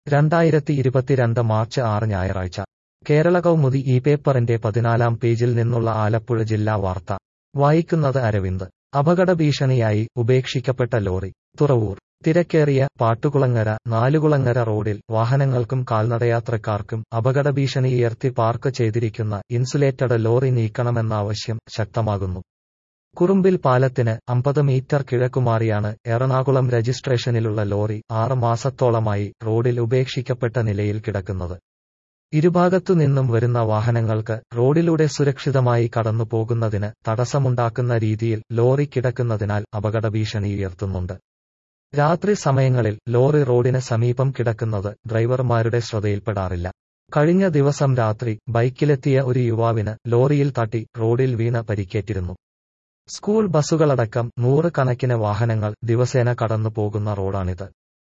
രണ്ടായിരത്തി ഇരുപത്തിരണ്ട് മാർച്ച് ആറ് ഞായറാഴ്ച കേരള കൗമുദി ഈ പേപ്പറിന്റെ പതിനാലാം പേജിൽ നിന്നുള്ള ആലപ്പുഴ ജില്ലാ വാർത്ത വായിക്കുന്നത് അരവിന്ദ് അപകട ഭീഷണിയായി ഉപേക്ഷിക്കപ്പെട്ട ലോറി തുറവൂർ തിരക്കേറിയ പാട്ടുകുളങ്ങര നാലുകുളങ്ങര റോഡിൽ വാഹനങ്ങൾക്കും കാൽനടയാത്രക്കാർക്കും അപകട ഭീഷണിയുയർത്തി പാർക്ക് ചെയ്തിരിക്കുന്ന ഇൻസുലേറ്റഡ് ലോറി നീക്കണമെന്ന ആവശ്യം ശക്തമാകുന്നു കുറുമ്പിൽ പാലത്തിന് അമ്പത് മീറ്റർ കിഴക്കുമാറിയാണ് എറണാകുളം രജിസ്ട്രേഷനിലുള്ള ലോറി ആറ് മാസത്തോളമായി റോഡിൽ ഉപേക്ഷിക്കപ്പെട്ട നിലയിൽ കിടക്കുന്നത് ഇരുഭാഗത്തു നിന്നും വരുന്ന വാഹനങ്ങൾക്ക് റോഡിലൂടെ സുരക്ഷിതമായി കടന്നു പോകുന്നതിന് തടസ്സമുണ്ടാക്കുന്ന രീതിയിൽ ലോറി കിടക്കുന്നതിനാൽ അപകട ഭീഷണിയുയർത്തുന്നുണ്ട് രാത്രി സമയങ്ങളിൽ ലോറി റോഡിന് സമീപം കിടക്കുന്നത് ഡ്രൈവർമാരുടെ ശ്രദ്ധയിൽപ്പെടാറില്ല കഴിഞ്ഞ ദിവസം രാത്രി ബൈക്കിലെത്തിയ ഒരു യുവാവിന് ലോറിയിൽ തട്ടി റോഡിൽ വീണ് പരിക്കേറ്റിരുന്നു സ്കൂൾ ബസ്സുകളടക്കം നൂറ് കണക്കിന് വാഹനങ്ങൾ ദിവസേന കടന്നു പോകുന്ന റോഡാണിത്